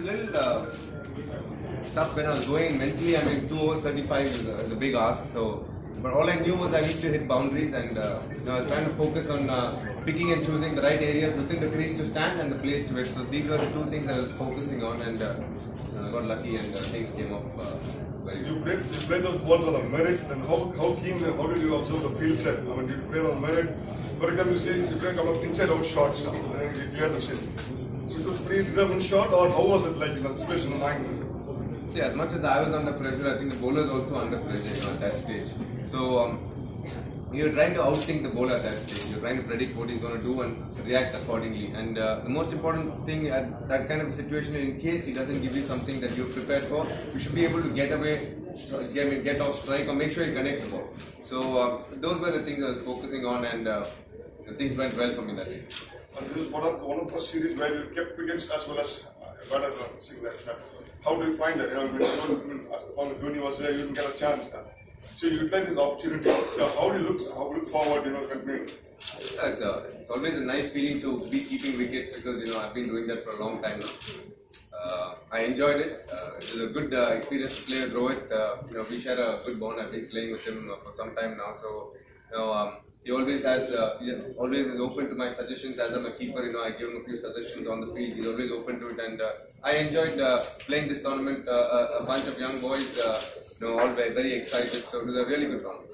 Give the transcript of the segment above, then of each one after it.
was a little uh, tough when I was going mentally. I mean, 2 hours 35 is a, is a big ask. So, but all I knew was I need to hit boundaries, and uh, you know, I was trying to focus on uh, picking and choosing the right areas within the crease to stand and the place to hit. So these were the two things I was focusing on, and uh, I got lucky, and uh, things came off uh, very You good. played, you played those balls on a merit, and how, how keen, how did you observe the field set? I mean, did you play on merit? For example, you say you play a couple of inside out shots, and you clear the shit. It was predetermined shot, or how was it like in the situation of mind? See, as much as I was under pressure, I think the bowler is also under pressure you know, at that stage. So um, you're trying to outthink the bowler at that stage. You're trying to predict what he's going to do and react accordingly. And uh, the most important thing at that kind of situation, in case he doesn't give you something that you're prepared for, you should be able to get away, get, get off strike, or make sure you connect the ball. So uh, those were the things I was focusing on, and uh, the things went well for me that day. And this is one of the, one of the first series where you kept wickets as well as uh, better than singles. How do you find that? You know, when, when, as long as Dhoni was there, you didn't get a chance. uh, So you utilize this opportunity. So how do you look? How do you look forward? You know, continuing. Yeah, it's, a, it's always a nice feeling to be keeping wickets because you know I've been doing that for a long time now. Uh, I enjoyed it. Uh, it was a good uh, experience to play with Rohit. Uh, you know, we share a good bond. I've been playing with him uh, for some time now, so you know um, he always has uh, he always is open to my suggestions as I'm a keeper. You know, I give him a few suggestions on the field. He's always open to it, and uh, I enjoyed uh, playing this tournament. Uh, a, a bunch of young boys, uh, you know, all very, very excited. So it was a really good tournament.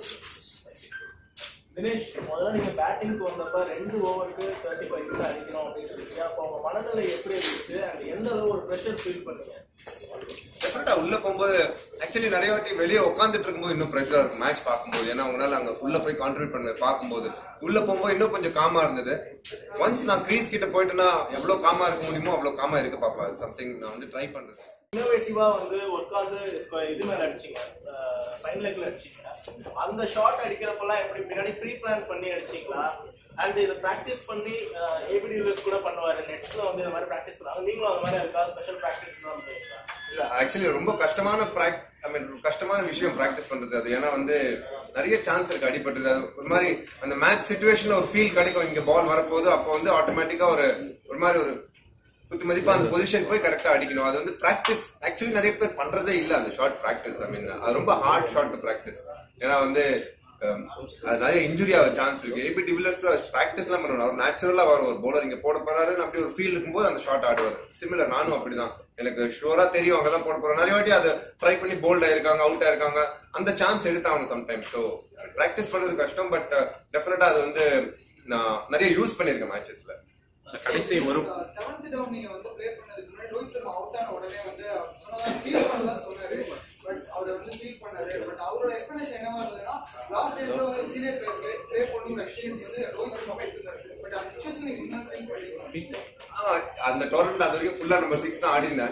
Dinesh முதல்ல நீங்க பேட்டிங்க்கு வந்தப்ப ரெண்டு ஓவருக்கு thirty five கிட்ட அடிக்கணும் அப்படின்னு சொல்லிட்டு அப்போ உங்க மனநிலை எப்படி இருந்துச்சு அண்ட் எந்த அளவு ஒரு ப்ரெஷர் ஃபீல் பண்ணீங்க டெஃபினட்டா உள்ள போகும்போது ஆக்சுவலி நிறைய வாட்டி வெளியே உட்காந்துட்டு இருக்கும்போது இன்னும் ப்ரெஷரா இருக்கும் மேட்ச் பார்க்கும்போது ஏன்னா உங்களால அங்க உள்ள போய் கான்ட்ரிபியூட் பண்ண பார்க்கும்போது உள்ள போகும்போது இன்னும் கொஞ்சம் காமா இருந்தது ஒன்ஸ் நான் கிரீஸ் கிட்ட போயிட்டேன்னா எவ்வளவு காமா இருக்க முடியுமோ அவ்வளவு காமா இருக்க பாப்பா சம்திங் நான் வந்து ட்ரை பண்றேன் இன்னோவேட்டிவா வந்து ஒர்க் ஆகுது இது மேல அடிச்சீங்க ஃபைன் லெக்ல அடிச்சீங்க அந்த ஷாட் அடிக்கிறப்பெல்லாம் எப்படி பின்னாடி ப்ரீ பிளான் பண்ணி அடிச்சீங்களா அண்ட் இதை ப்ராக்டிஸ் பண்ணி ஏபிடி யூஸ் கூட பண்ணுவாரு நெட்ஸ்ல வந்து இந்த மாதிரி ப்ராக்டிஸ் பண்ணுவாங்க நீங்களும் அது மாதிரி இருக்கா ஸ்பெஷல் ப்ராக்டிஸ் தான் பண்ணுவீங்களா இல்ல ஆக்சுவலி ரொம்ப கஷ்டமான ப்ராக் ஐ மீன் கஷ்டமான விஷயம் ப்ராக்டிஸ் பண்றது அது ஏன்னா வந்து நிறைய சான்ஸ் இருக்கு அடிபட்டுறது அது ஒரு மாதிரி அந்த மேட்ச் சுச்சுவேஷன்ல ஒரு ஃபீல் கிடைக்கும் இங்க பால் வரப்போகுது அப்போ வந்து ஆட்டோமேட்டிக்கா ஒரு ஒரு மாதிரி ஒரு குத்து மதிப்பா அந்த பொசிஷன் போய் கரெக்டா அடிக்கணும் அது வந்து பிராக்டிஸ் ஆக்சுவலி நிறைய பேர் பண்றதே இல்ல அந்த ஷார்ட் பிராக்டிஸ் ஐ மீன் அது ரொம்ப ஹார்ட் ஷார்ட் பிராக்டிஸ் ஏன்னா வந்து um, அது நிறைய இன்ஜுரி ஆக சான்ஸ் இருக்கு ஏபி டிவிலர்ஸ் பிராக்டிஸ்லாம் பண்ணணும் அவர் நேச்சுரலா வரும் ஒரு bowler இங்க போட போறாருன்னு அப்படி ஒரு ஃபீல் இருக்கும்போது அந்த ஷாட் ஆடுவார் சிமிலர் நானும் அப்படிதான் எனக்கு ஷோரா தெரியும் அங்கதான் போட போறேன் நிறைய வாட்டி அதை ட்ரை பண்ணி போல்ட் ஆயிருக்காங்க அவுட் ஆயிருக்காங்க அந்த சான்ஸ் எடுத்தாகணும் சம்டைம்ஸ் ஸோ பிராக்டிஸ் பண்றது கஷ்டம் பட் டெஃபினட்டா அது வந்து நான் நிறைய யூஸ் பண்ணியிருக்கேன் மேட்சஸ்ல கடைசி ஒரு செவன்த் டவுன் நீங்க வந்து ப்ளே பண்ணதுக்கு முன்னாடி ரோஹித் சர்மா அவுட் ஆன உடனே வந்து அவர் சொன்னதா ஃபீல் பண்ணதா சொன்னாரு பட் அவர் வந்து ஃபீல் பண்ணாரு பட் அவரோட எக்ஸ்பிளனேஷன் என்னவா இருந்ததுன்னா லாஸ்ட் டைம்ல சீனியர் பிளேயர் ப்ளே பண்ணுற எக்ஸ்பீரியன்ஸ் வந்து ரோஹித் சர்மா கொடுத்துருந்தாரு பட் அந்த சுச்சுவேஷன் நீங்க என்ன ஃபீல் பண்ணீங்க ஆ, அந்த டோர்னமெண்ட் அது வரைக்கும் ஃபுல்லா நம்பர் சிக்ஸ் தான் ஆடி இருந்தேன்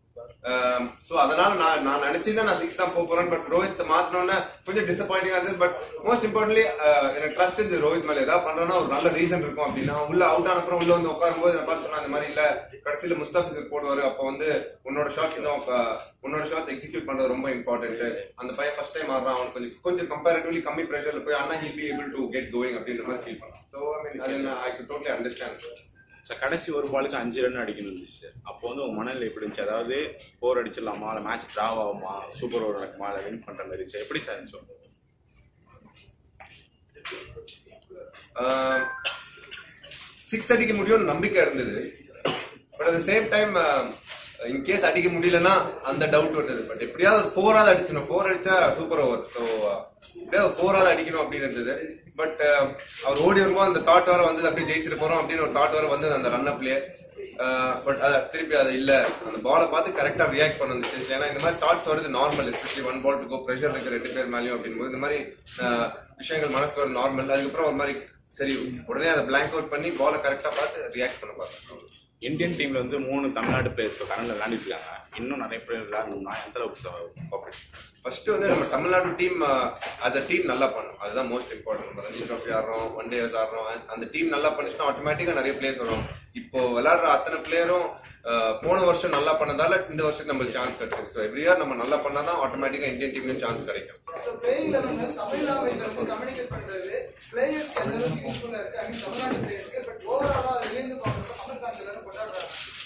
ஸோ அதனால நான் நான் நினைச்சிருந்தேன் நான் சிக்ஸ் தான் போக போறேன் பட் ரோஹித் மாத்தினோன்னே கொஞ்சம் டிசப்பாயிண்டிங்கா இருந்தது பட் மோஸ்ட் இம்பார்ட்டன்ட்லி எனக்கு ட்ரஸ்ட் இருந்தது ரோஹித் மேல ஏதாவது பண்றேன்னா ஒரு நல்ல ரீசன் இருக்கும் அப்படின்னா உள்ள அவுட் ஆன அப்புறம் உள்ள வந்து உட்காரும்போது நான் பார்த்து சொன்னேன் அந்த மாதிரி இல்ல கடைசியில முஸ்தாபிசர் போடுவாரு அப்போ வந்து உன்னோட ஷாட்ஸ் இன்னும் அஹ், உன்னோட ஷாட்ஸ் எக்ஸிக்யூட் பண்றது ரொம்ப இம்பார்ட்டன்ட் அந்த பையன் ஃபர்ஸ்ட் டைம் ஆடுறான் அவன் கொஞ்சம் கொஞ்சம் கம்பேரிட்டிவ்லி கம்மி ப்ரெஷர்ல போய் அண்ணா he'll be able to get going அப்படின்ற மாதிரி ஃபீல் பண்ணான் ஸோ ஐ மீன் அது I could totally understand sir கடைசி ஒரு பாலுக்கு அஞ்சு ரன் அடிக்கணும் இருந்துச்சு சார் அப்போ வந்து உங்க மனநிலை எப்படி இருந்துச்சு அதாவது போர் அடிச்சிடலாமா இல்லை மேட்ச் டிராவ் ஆகுமா சூப்பர் ஓவர் நடக்குமா இல்லை வின் பண்ற மாதிரி இருந்துச்சு எப்படி சார் இருந்துச்சு சிக்ஸ் அடிக்க முடியும்னு நம்பிக்கை இருந்தது but at same time in case அடிக்க முடியலன்னா அந்த டவுட் வந்தது பட் எப்படியாவது ஃபோராவது அடிச்சிடணும் ஃபோர் அடிச்சா சூப்பர் ஓவர் ஸோ எப்படியாவது ஃபோராவது அடிக்கணும் அப்படின்னு இருந்தது பட் அவர் ஓடி வரும்போது அந்த தாட் வர வந்து அப்படியே ஜெயிச்சிட்டு போறோம் அப்படின்னு ஒரு தாட் வர வந்தது அந்த ரன் அப்லயே பட் அது திருப்பி அது இல்ல அந்த பாலை பார்த்து கரெக்டா ரியாக்ட் பண்ண வந்துச்சு ஏன்னா இந்த மாதிரி தாட்ஸ் வருது normal especially one ball to go pressure இருக்கு ரெண்டு பேர் மேலேயும் அப்படிங்கும்போது இந்த மாதிரி அஹ், விஷயங்கள் மனசுக்கு வர நார்மல் அதுக்கப்புறம் ஒரு மாதிரி சரி உடனே அதை பிளாங்க் அவுட் பண்ணி பாலை கரெக்டா பார்த்து ரியாக்ட் பண்ண பார்த்தேன் இந்தியன் டீம்ல வந்து மூணு தமிழ்நாடு பிளேயர்ஸ் இப்போ கரண்ட்ல விளையாண்டுட்டு இருக்காங்க இன்னும் நிறைய பேர் விளையாடணும்னா எந்த அளவுக்கு கோஆப்ரேட் ஃபர்ஸ்ட் வந்து நம்ம Tamil Nadu team as a team நல்லா பண்ணும் அதுதான் மோஸ்ட் இம்பார்ட்டன்ட் நம்ம ரஞ்சி ட்ராஃபி ஆடுறோம் ஒன் டேஸ் ஆடுறோம் அந்த- அந்த டீம் நல்லா பண்ணுச்சுன்னா ஆட்டோமேட்டிக்கா நிறைய பிளேயர்ஸ் வரும் இப்போ விளையாடுற அத்தனை பிளேயரும் போன வருஷம் நல்லா பண்ணதால இந்த வருஷத்துக்கு நம்மளுக்கு சான்ஸ் கிடைச்சிருக்கு ஸோ எவ்ரி இயர் நம்ம நல்லா பண்ணாதான் ஆட்டோமேட்டிக்கா இந்தியன் டீம்லயும் சான்ஸ் கிடைக்கும் so playing eleven Tamil language வந்து கம்யூனிகேட் பண்றது பிளேயர்ஸ்க்கு எந்த அளவுக்கு யூஸ்ஃபுல்லா இருக்கு ஐ மீன் தமிழ்நாடு பிளேயர்ஸ்க்கு பட் ஓவராலா அதுலேருந்து பார்க்குறப்ப தமிழ் காட்சியில கொண்டாடுறாங்க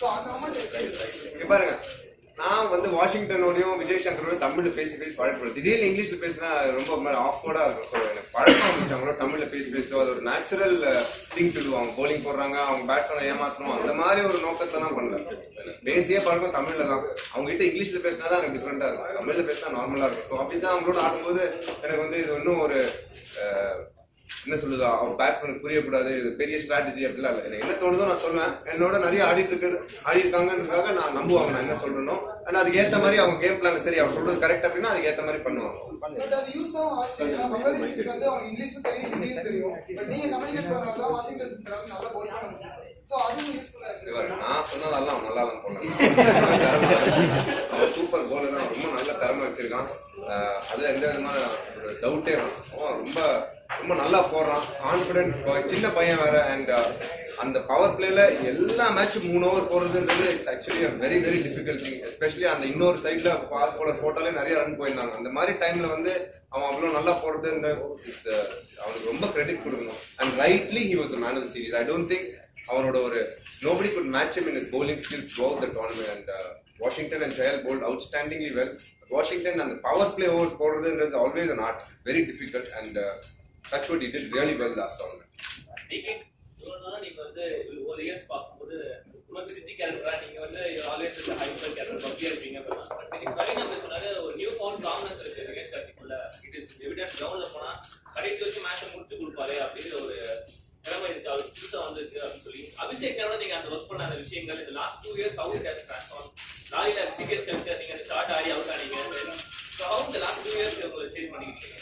ஸோ அந்த அமௌண்ட் எப்படி இருக்கு இங்க பாருங்க நான் வந்து வாஷிங்டனோடயும் விஜய் சங்கரோடயும் தமிழ்ல பேசி பேசி பழக்கப்படுது திடீர்னு இங்கிலீஷ்ல பேசினா ரொம்ப ஒரு மாதிரி ஆஃப்வர்டா இருக்கும் ஸோ எனக்கு பழக்கம் வந்துச்சு அவங்களோட தமிழ்ல பேசி பேசி அது ஒரு நேச்சுரல் திங் டு அவங்க போலிங் போடுறாங்க அவங்க பேட்ஸ்மேனை ஏமாத்தணும் அந்த மாதிரி ஒரு நோக்கத்தை தான் பண்ணல எனக்கு பேசியே பழக்கம் தமிழ்ல தான் அவங்க கிட்ட இங்கிலீஷ்ல பேசினா தான் எனக்கு டிஃப்ரெண்டா இருக்கும் தமிழ்ல பேசினா நார்மலா இருக்கும் ஸோ ஆப்வியஸா அவங்களோட ஆடும்போது எனக்கு வந்து இது இன்னும் ஒரு அஹ், என்ன சொல்லுது அவன் பேட்ஸ்மேனுக்கு புரியக்கூடாது இது பெரிய ஸ்ட்ராட்டஜி அப்படிலாம் இல்லை எனக்கு என்ன தோணுதோ நான் சொல்லுவேன் என்னோட நிறைய ஆடிட்டு இருக்கிறது ஆடி இருக்காங்கன்றதுக்காக நான் நம்புவாங்க நான் என்ன சொல்லணும் ஆனா அதுக்கு ஏத்த மாதிரி அவங்க கேம் பிளான் சரி அவங்க சொல்றது கரெக்ட் அப்படின்னா அதுக்கு ஏத்த மாதிரி பண்ணுவாங்க பட் அது யூஸ் ஆகும் ஆச்சு ஏன்னா பங்களாதேஷ் வந்து அவங்க இங்கிலீஷும் தெரியும் ஹிந்தியும் தெரியும் பட் நீங்க கம்யூனிகேட் பண்ணவங்க வாஷிங்டன் டிராவல் நல்லா போல் பண்ணுங்க ஸோ அதுவும் யூஸ்ஃபுல்லா இருக்கு இவர் நான் சொன்னதெல்லாம் அவன் நல்லா தான் போனான் அவன் சூப்பர் போலர் தான் ரொம்ப நல்ல திறமை வச்சிருக்கான் அஹ் அதுல எந்த விதமான ஒரு டவுட்டே வேணாம் அவன் ரொம்ப ரொம்ப நல்லா போடுறான் கான்பிடென்ட் சின்ன பையன் வேற அண்ட் அந்த பவர் பிளேல எல்லா மேட்சும் மூணு ஓவர் போடுறதுன்றது it's actually very very difficult thing especially அந்த இன்னொரு சைட்ல பால் போலர் போட்டாலே நிறைய ரன் போயிருந்தாங்க அந்த மாதிரி டைம்ல வந்து அவன் அவ்வளவு நல்லா போடுறதுன்ற it's, uh, அவனுக்கு ரொம்ப கிரெடிட் கொடுக்கணும் and rightly he was man of the series I don't think அவனோட ஒரு nobody could match him in his bowling skills throughout the tournament and uh, Washington and Chahal bowled outstandingly well. Washington and the power play overs போடுறதுன்றது always an art, very difficult and uh, that's what he did really well last tournament. DK இவ்வளவு நாளா நீங்க வந்து ஒரு years பார்க்கும்போது ரொம்ப சித்தி கேரக்டரா நீங்க வந்து ஆல்வேஸ் இந்த ஹைப்பர் கேரக்டர் பப்பியா இருப்பீங்க பட் நீங்க கவின் அப்படி சொன்னாரு ஒரு நியூ ஃபவுண்ட் காம்னஸ் இருக்கு விகேஷ் கார்த்திக்குள்ள இட் இஸ் எவிடன்ஸ் கிரவுண்ட்ல போனா கடைசி வரைக்கும் மேட்ச் முடிச்சு கொடுப்பாரு அப்படிங்கிற ஒரு திறமை இருக்கு அவர் புதுசா வந்திருக்கு அப்படின்னு சொல்லி அபிஷேக்கோட நீங்க அந்த ஒர்க் பண்ண அந்த விஷயங்கள் இந்த last two years how it has transform லாலில விகேஷ் கவிதா நீங்க அந்த ஷார்ட் ஆடி அவுட் ஆனீங்க ஸோ ஹவு இந்த லாஸ்ட் டூ இயர்ஸ் உங்களுக்கு சேஞ்ச் பண்ணிக்கிட்டீங்க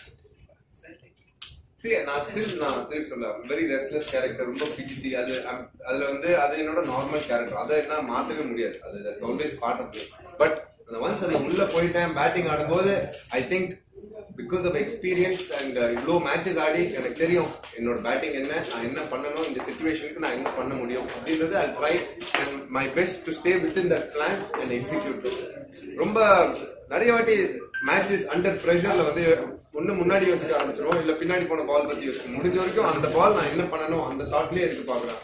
See, நான் ஸ்டில் நான் திருப்பி சொல்ல வெரி ரெஸ்ட்லெஸ் கேரக்டர் ரொம்ப பிஜிடி அது I'm- அதுல வந்து அது என்னோட நார்மல் கேரக்டர் அதை என்ன மாத்தவே முடியாது அது that's always part of but அந்த ஒன்ஸ் அந்த உள்ள போயிட்டேன் பேட்டிங் ஆடும்போது I think because of experience and இவ்வளோ மேட்சஸ் ஆடி எனக்கு தெரியும் என்னோட பேட்டிங் என்ன நான் என்ன பண்ணணும் இந்த சுச்சுவேஷனுக்கு நான் என்ன பண்ண முடியும் அப்படின்றது I try and my best to stay with in that plan and execute ரொம்ப நிறைய வாட்டி மேட்சஸ் அண்டர் ப்ரெஷர்ல வந்து ஒண்ணு முன்னாடி யோசிக்க ஆரம்பிச்சிரும் இல்ல பின்னாடி போன பால் பத்தி யோசிக்க முடிஞ்ச வரைக்கும் அந்த பால் நான் என்ன பண்ணணும் அந்த தாட்லயே இருக்கு பாக்குறேன்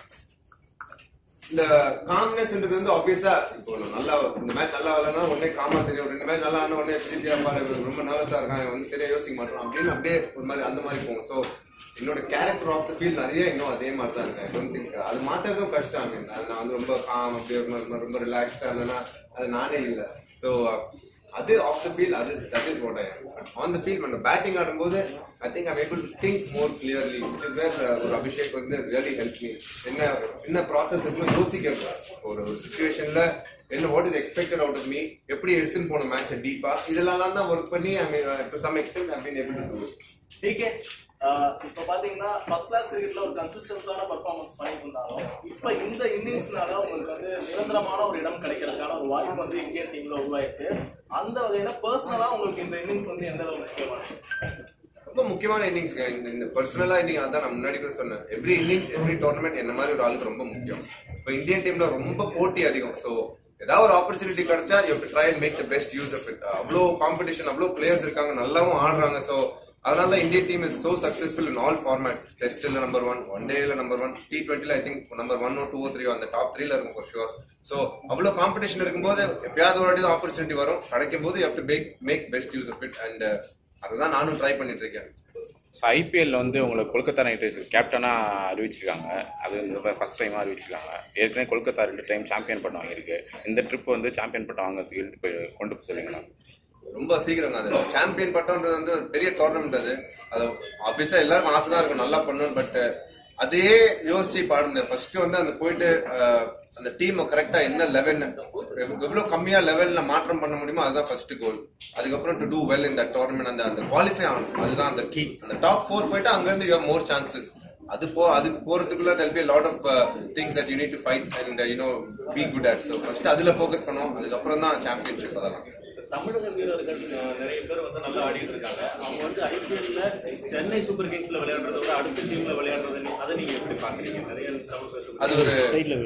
இந்த காம்னஸ்ன்றது வந்து ஆப்வியஸா இப்போ நான் நல்லா இந்த மேட்ச் நல்லா வரலன்னா உடனே காமா தெரியும் ரெண்டு மேட்ச் நல்லா ஆனா உடனே சிட்டியா பாரு இவன் ரொம்ப நர்வஸா இருக்கான் இவன் வந்து சரியா யோசிக்க மாட்டான் அப்படின்னு அப்படியே ஒரு மாதிரி அந்த மாதிரி போகும் ஸோ என்னோட கேரக்டர் ஆஃப் த ஃபீல் நிறைய இன்னும் அதே மாதிரி தான் இருக்கு ஐ டோன்ட் திங்க் அது மாத்துறதும் கஷ்டம் I mean, அது நான் வந்து ரொம்ப காம் அப்படியே ஒரு மாதிரி ரொம்ப ரிலாக்ஸ்டா இருந்தேன்னா அது நானே இல்லை ஸோ அது ஆஃப் த ஃபீல் அது that is what I on the feel நம்ம பேட்டிங் ஆடும்போது I think I'm able to think more clearly which is where ஒரு அபிஷேக் வந்து ரியலி ஹெல்ப் மீ என்ன என்ன ப்ராசஸ் இருக்குன்னு யோசிக்க ஒரு ஒரு சுச்சுவேஷன்ல என்ன what is expected out of me எப்படி எடுத்துன்னு போன மேட்ச் டீப்பா இதெல்லாம் தான் ஒர்க் பண்ணி I mean to some extent I mean able to do DK இப்போ பாத்தீங்கன்னா ஃபர்ஸ்ட் கிளாஸ் கிரிக்கெட்ல ஒரு கன்சிஸ்டன்ஸான பர்ஃபார்மன்ஸ் பண்ணிட்டு இருந்தாலும் இப்போ இந்த இன்னிங்ஸ்னால உங்களுக்கு வந்து நிரந்தரமான ஒரு இடம் கிடைக்கிறதுக்கான ஒரு வாய்ப்பு வந்து இந்தியன் டீம்ல உருவாயிருக்கு அந்த வகையில பர்சனலா உங்களுக்கு இந்த இன்னிங்ஸ் வந்து எந்த அளவு முக்கியமானது ரொம்ப முக்கியமான இன்னிங்ஸ் இந்த பர்சனலா இன்னிங் அதான் நான் முன்னாடி கூட சொன்னேன் எவ்ரி இன்னிங்ஸ் எவ்ரி டோர்னமெண்ட் என்ன மாதிரி ஒரு ஆளுக்கு ரொம்ப முக்கியம் இப்போ இந்தியன் டீம்ல ரொம்ப போட்டி அதிகம் ஸோ ஏதாவது ஒரு ஆப்பர்ச்சுனிட்டி கிடைச்சா you try and make the best use of it அவ்வளோ காம்படிஷன் அவ்வளோ பிளேயர்ஸ் இருக்காங்க நல்லாவும் ஆடுறாங்க ஸோ அதனால தான் Indian team is so successful in all formats டெஸ்ட்ல நம்பர் ஒன் ஒன் டேல நம்பர் ஒன் டி டுவெண்ட்டில I think number one two three அந்த டாப் த்ரீல இருக்கும் ஃபார் ஷுர் ஸோ அவ்வளோ காம்படிஷன் இருக்கும்போது எப்பயாவது ஒரு வாட்டி தான் ஆப்பர்ச்சுனிட்டி வரும் கிடைக்கும் போது you to make make best use of it and அதுதான் நானும் ட்ரை பண்ணிட்டு இருக்கேன் ஸோ ஐபிஎல்ல வந்து உங்களுக்கு கொல்கத்தா நைட் ரைடர்ஸ் கேப்டனாக அறிவிச்சிருக்காங்க அது இந்த ஃபர்ஸ்ட் டைமாக அறிவிச்சிருக்காங்க ஏற்கனவே கொல்கத்தா ரெண்டு டைம் சாம்பியன் பட்டம் வாங்கியிருக்கு இந்த ட்ரிப் வந்து சாம்பியன் பட்டம் வாங்குறதுக்கு எடுத்து போய் கொண்டு போய் சொல்லுங்களா ரொம்ப சீக்கிரம் அது சாம்பியன் பட்டம்ன்றது வந்து ஒரு பெரிய டோர்னமெண்ட் அது அது ஆப்வியஸா எல்லாருக்கும் ஆசை தான் இருக்கும் நல்லா பண்ணணும் பட் அதே யோசிச்சு பாட முடியாது ஃபர்ஸ்ட் வந்து அந்த போயிட்டு அஹ், அந்த டீம் கரெக்டா என்ன லெவல் எவ்வளவு கம்மியா லெவல்ல மாற்றம் பண்ண முடியுமோ அதுதான் ஃபர்ஸ்ட் கோல் அதுக்கப்புறம் டு டூ வெல் இந்த டோர்னமெண்ட் அந்த அந்த குவாலிஃபை ஆகணும் அதுதான் அந்த கீ அந்த டாப் ஃபோர் போயிட்டு அங்க இருந்து யூ மோர் சான்சஸ் அது போ அதுக்கு போறதுக்குள்ள there'll be lot of things that you need to fight and you know be good at so first அதுல ஃபோக்கஸ் பண்ணுவோம் அதுக்கப்புறம் தான் சாம்பியன்ஷிப் அதெல்லாம் தமிழக வீரர்கள் அஹ், நிறைய பேர் வந்து நல்லா ஆடிட்டு இருக்காங்க அவங்க வந்து ஐபிஎல்ல சென்னை சூப்பர் கிங்ஸ்ல விளையாடுறத விட அடுத்த டீம்ல விளையாடுறத நீ- அதை நீங்க எப்படி பாக்குறீங்க நிறைய தமிழ் பேர் அது ஒரு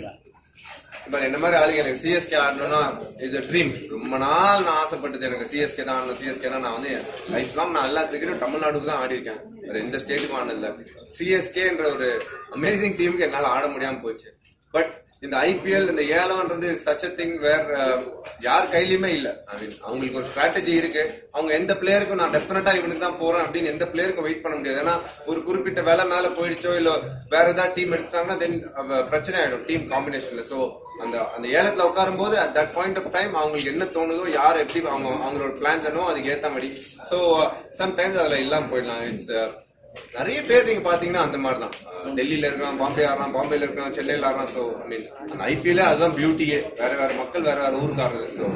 இப்ப என்ன மாதிரி ஆளுங்க எனக்கு சிஎஸ்கே ஆடணும்னா இது ட்ரீம் ரொம்ப நாள் நான் ஆசைப்பட்டது எனக்கு சிஎஸ்கே தான் ஆடணும் சிஎஸ்கே தான் நான் வந்து லைஃப் லாங் நான் எல்லா கிரிக்கெட்டும் தமிழ்நாடுக்கு தான் ஆடி இருக்கேன் வேற எந்த ஸ்டேட்டுக்கும் ஆனதில்ல சிஎஸ்கேன்ற ஒரு அமேசிங் டீமுக்கு என்னால ஆட முடியாம போச்சு பட் இந்த ஐபிஎல் இந்த ஏலம்ன்றது சச் அ திங் வேர் யார் கையிலயுமே இல்ல ஐ மீன் அவங்களுக்கு ஒரு ஸ்ட்ராட்டஜி இருக்கு அவங்க எந்த பிளேயருக்கும் நான் டெஃபினட்டா இவனுக்கு தான் போறேன் அப்படின்னு எந்த பிளேயருக்கும் வெயிட் பண்ண முடியாது ஏன்னா ஒரு குறிப்பிட்ட வேலை மேல போயிடுச்சோ இல்ல வேற ஏதாவது டீம் எடுத்துட்டாங்கன்னா தென் பிரச்சனை ஆயிடும் டீம் காம்பினேஷன்ல சோ அந்த அந்த ஏலத்துல உட்காரும் போது at that point of time அவங்களுக்கு என்ன தோணுதோ யார் எப்படி அவங்க அவங்களோட பிளான் தானோ அதுக்கு ஏத்த மாதிரி ஸோ சம்டைம்ஸ் அதுல இல்லாம போயிடலாம் இட்ஸ் நிறைய பேர் நீங்க பாத்தீங்கன்னா அந்த மாதிரி தான் டெல்லியில இருக்கான் பாம்பே ஆடுறான் பாம்பேல இருக்கான் சென்னையில ஆடுறான் ஸோ ஐ மீன் அந்த ஐபிஎல்லே அதுதான் பியூட்டியே வேற வேற மக்கள் வேற வேற ஊருக்கு ஆடுறது so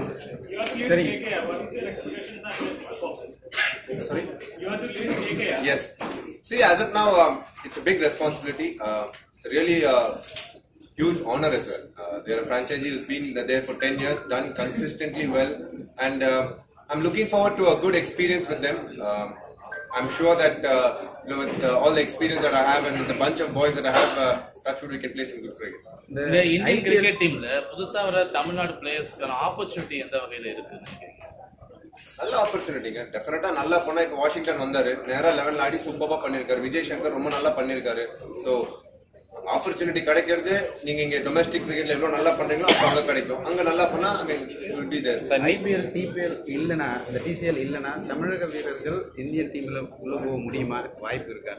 sorry yes see as of now um, it's a big responsibility uh, it's really a huge honor as well uh, they're a franchisee who's been there for 10 years done consistently well and uh, i'm looking forward to a good experience with them um, i'm sure that uh, you know with uh, all the experience that i have and with the bunch of boys that i have uh, touch wood we can play some good cricket இந்த Indian cricket டீம்ல புதுசா வர Tamil Nadu பிளேயர்ஸ்க்கான opportunity எந்த வகையில இருக்கு நினைக்கிறீங்க நல்ல ஆப்பர்ச்சுனிட்டிங்க டெஃபினட்டா நல்லா போனா இப்ப வாஷிங்டன் வந்தாரு நேரா லெவன்ல ஆடி சூப்பரா பண்ணிருக்காரு விஜய் சங்கர் ரொம்ப நல்லா பண்ணிருக்காரு சோ ஆப்பர்ச்சுனிட்டி கிடைக்கிறது நீங்க இங்க டொமஸ்டிக் கிரிக்கெட்ல எவ்வளவு நல்லா பண்றீங்களோ அப்ப அங்க கிடைக்கும் அங்க நல்லா பண்ணா I mean will be there IPL TPL இல்லைன்னா இந்த டிசிஎல் இல்லைன்னா தமிழக வீரர்கள் இந்தியன் டீம்ல உள்ள போக முடியுமா வாய்ப்பு இருக்கா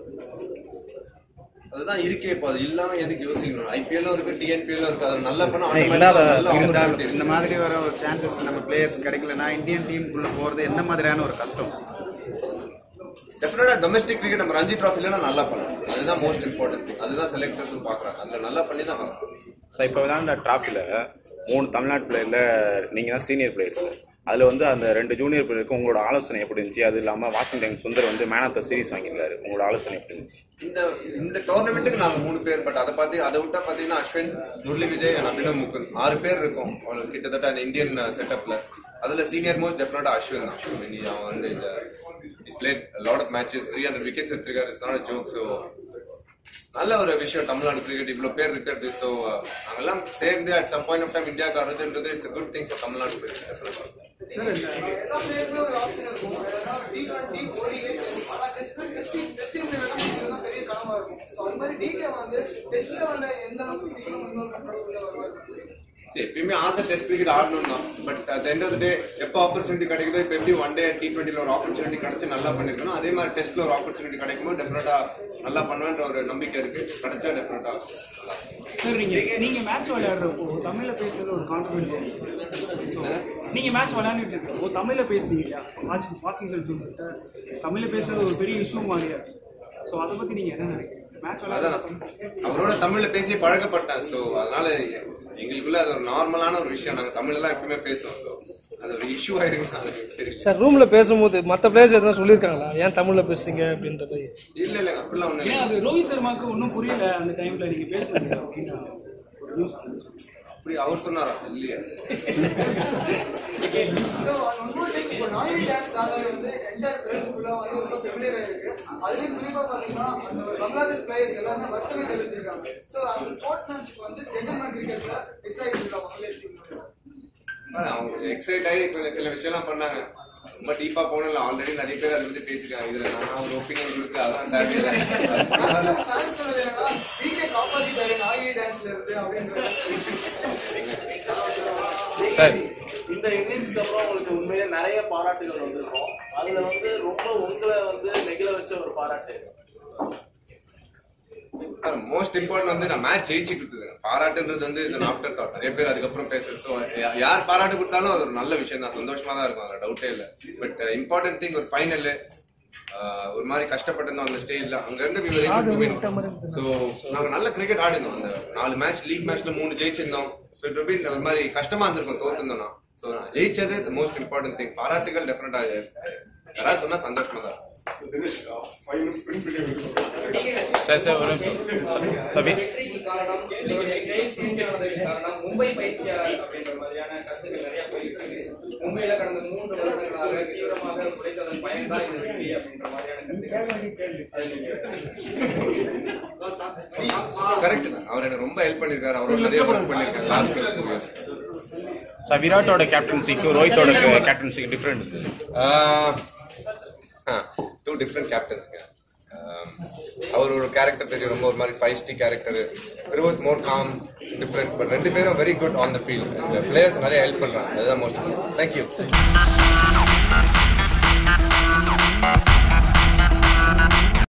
அதுதான் இருக்கே இப்போ அது இல்லாம எதுக்கு யோசிக்கணும் ஐபிஎல்லும் இருக்கு டிஎன்பிஎல்லும் இருக்கு அது நல்லா பண்ணா இல்லாத automatic ஆ நல்ல இருந்தால் opportunity இந்த இருக்கு. மாதிரி வர ஒரு சான்சஸ் நம்ம பிளேயர்ஸ் கிடைக்கலன்னா இந்தியன் டீமுக்குள்ள போறது என்ன மாதிரியான ஒரு கஷ்டம் டெஃபினட்டா டொமஸ்டிக் கிரிக்கெட் நம்ம ரஞ்சி டிராஃபில நல்லா பண்ணணும் அதுதான் மோஸ்ட் இம்பார்ட்டன்ட் திங் அதுதான் செலக்டர்ஸ் பாக்குறாங்க அதுல நல்லா பண்ணி தான் வரணும் சார் இப்போ விளையாண்ட டிராஃபில மூணு தமிழ்நாட்டு பிளேயர்ல நீங்க தான் சீனியர் பிளேயர் அதுல வந்து அந்த ரெண்டு ஜூனியர் பிளேயருக்கு உங்களோட ஆலோசனை எப்படி இருந்துச்சு அது இல்லாம வாஷிங்டன் சுந்தர் வந்து மேன் ஆஃப் த சீரிஸ் வாங்கியிருக்காரு உங்களோட ஆலோசனை எப்படி இருந்துச்சு இந்த இந்த டோர்னமெண்ட்டுக்கு நாங்க மூணு பேர் பட் அதை பார்த்து அதை விட்டா பாத்தீங்கன்னா அஸ்வின் முரளி விஜய் and அபினவ் முகுந்த் ஆறு பேர் இருக்கும் அவங்க கிட்டத்தட்ட அந்த இந்தியன் செட்டப்ல அதுல சீனியர் மோஸ்ட் டெஃபினட்டா அஸ்வின் தான் I mean, அவன் வந்து is played lot of matches three hundred wickets எடுத்திருக்காரு இட்ஸ் நாட் ஜோக் ஸோ நல்ல ஒரு விஷயம் தமிழ்நாடு கிரிக்கெட் இவ்வளவு பேர் இருக்கிறது ஸோ நாங்கெல்லாம் சேர்ந்து at some point of time இந்தியாவுக்கு வர்றதுன்றது it's good thing for Tamil Nadu cricket எல்லா பிளேயருமே ஒரு ஆப்ஷன் இருக்கும் ஏன்னா டி டுவெண்ட்டி ஓடிஏ ஆனா டெஸ்ட் டெஸ்டிங் டெஸ்டிங் தான் பெரிய கனவா இருக்கும் ஸோ அது மாதிரி டிகே வந்து டெஸ்ட் லெவல்ல எந்த அளவுக்கு சீக்கிரம் இன்னொரு கண்ட்ரோல் உள்ள வருவார் சரி எப்பயுமே ஆசை டெஸ்ட் கிரிக்கெட் ஆடணும் தான் but at end of the day எப்போ ஆப்பர்ச்சுனிட்டி கிடைக்குதோ இப்போ எப்படி ஒன் டே டி டுவெண்ட்டில ஒரு ஆப்பர்ச்சுனிட்டி கிடைச்சு நல்லா பண்ணிருக்கணும் அதே மாதிரி டெஸ்ட்ல ஒரு ஆப்பர்ச்சுனிட்டி கிடைக்கும்போது டெஃபினட்டா நல்லா பண்ணுவேன்ற ஒரு நம்பிக்கை இருக்கு கிடைச்சா டெஃபினட்டா நல்லா சார் நீங்க நீங்க மேட்ச் விளையாடுறப்போ தமிழ்ல பேசுறது ஒரு கான்ஃபிடன்ஸ் நீங்க மேட்ச் விளையாண்டுட்டு இருக்கப்போ தமிழ்ல பேசுறீங்க இல்லையா வாட்ச் வாஷிங்டன் கிட்ட தமிழ்ல பேசுறது ஒரு பெரிய இஷ்யூ மாதிரியா ஸோ அதை பத்தி நீங்க என்ன நினைக்கிறீங்க மேட்ச் அதான் விளையாடுறது அவரோட தமிழ்ல பேசி பழக்கப்பட்டேன் ஸோ அதனால எங்களுக்குள்ள அது ஒரு நார்மலான ஒரு விஷயம் நாங்க தமிழ்ல தான் எப்பயுமே பேசுவோம் ஸோ அது ஒரு இஷ்யூ ஆயிருக்கு எனக்கு தெரியல சார் ரூம்ல பேசும்போது மற்ற பிளேயர்ஸ் எதனா சொல்லியிருக்காங்களா ஏன் தமிழ்ல பேசுறீங்க அப்படின்ற மாதிரி இல்ல இல்ல அப்படிலாம் ஒண்ணு ஏன் இல்லை அது ரோஹித் சர்மாக்கு ஒன்றும் புரியல அந்த டைம்ல நீங்க பேசுறது அப்படின்னு ஒரு நியூஸ் அப்படி அவர் சொன்னாரா இல்லையா ஸோ ஒன் டைம் இப்போ நாயி டான்ஸ் ஆனது வந்து என்டையர் வேர்ல்டு ஃபுல்லாக வந்து ரொம்ப ஃபெமிலியர் ஆயிருக்கு அதுலயும் குறிப்பா பாத்தீங்கன்னா அந்த ஒரு பங்களாதேஷ் பிளேயர்ஸ் எல்லாமே வருத்தமே தெரிவிச்சிருக்காங்க ஸோ அந்த ஸ்போர்ட்ஸ் மேன்ஷிப் வந்து ஜென்டல்மேன் கிரிக்கெட்ல மிஸ் ஆகிட்டு இருக்கா பங்களாதேஷ் டீம் ஆனா, அவங்க கொஞ்சம் எக்ஸைட் ஆகி கொஞ்சம் சில விஷயம்லாம் பண்ணாங்க ரொம்ப டீப்பா போனல ஆல்ரெடி நிறைய பேர் அதை பத்தி பேசிருக்காங்க இதுல நான் ஒரு ஒப்பீனியன் கொடுத்து அதெல்லாம் தேவையில்லை ஃபேன்ஸ் சொன்னது என்னன்னா டிகே காப்பாத்திட்டாரு நாயி டான்ஸ்ல இருந்து அப்படின்றது சார் இந்த இன்னிங்ஸ்க்கு அப்புறம் உங்களுக்கு உண்மையிலே நிறைய பாராட்டுகள் வந்திருக்கும் அதுல வந்து ரொம்ப உங்களை வந்து நெகிழ வச்ச ஒரு பாராட்டு மோஸ்ட் இம்பார்ட்டன்ட் வந்து நான் மேட்ச் ஜெயிச்சு கொடுத்தது பாராட்டுன்றது வந்து இது ஆஃப்டர் தாட் நிறைய பேர் அதுக்கப்புறம் பேசுறது ஸோ யார் பாராட்டு கொடுத்தாலும் அது ஒரு நல்ல விஷயம் தான் சந்தோஷமா தான் இருக்கும் அதில் டவுட்டே இல்லை பட் இம்பார்ட்டன்ட் திங் ஒரு ஃபைனல் ஒரு மாதிரி கஷ்டப்பட்டிருந்தோம் அந்த ஸ்டேஜ்ல அங்க இருந்து we were able to win. So, நாங்க நல்ல கிரிக்கெட் ஆடினோம் அந்த நாலு மேட்ச் லீக் மேட்ச்ல மூணு ஜெயிச்சிருந்தோம் ஸோ இட் been ஒரு மாதிரி கஷ்டமா இருந்திருக்கும் தோத்துருந்தோம்னா ஸோ ஜெயிச்சது மோஸ்ட் இம்பார்ட்டன்ட் திங் பாராட்டுகள் டெஃபினட்டா யாராவது சொன்னா சந்தோஷமா தான் இருக்கும். Finish. Uh, five minutes sprint video. Sir sir ஒரு நிமிஷம் சபி வெற்றிக்கு காரணம் இதோடைய ஸ்டைல் சேஞ்ச் ஆனதுக்கு காரணம் மும்பை பயிற்சியாளர் அப்படின்ற மாதிரியான கருத்துக்கள் நிறைய போயிட்டு இருக்கு மும்பையில கடந்த மூன்று வருடங்களாக தீவிரமாக உழைத்ததன் பயன்தான் இந்த வெற்றி அப்படின்ற மாதிரியான கருத்துக்கள் கரெக்ட் தான் அவர் எனக்கு ரொம்ப ஹெல்ப் பண்ணிருக்காரு அவரோட நிறைய ஒர்க் பண்ணிருக்காரு லாஸ்ட் டூ இயர்ஸ் சார் விராட்டோட கேப்டன்சிக்கும் ரோஹித்தோட கேப்டன்சிக்கு டிஃப்ரெண்ட் இருக்குது டூ டிஃப்ரெண்ட் கேப்டன்ஸ்ங்க அவர் ஒரு கேரக்டர் தெரியும் ரொம்ப ஒரு மாதிரி feisty character with more calm different but ரெண்டு பேரும் very good on the field players நிறைய ஹெல்ப் பண்றாங்க அதுதான் மோஸ்ட் தேங்க்யூ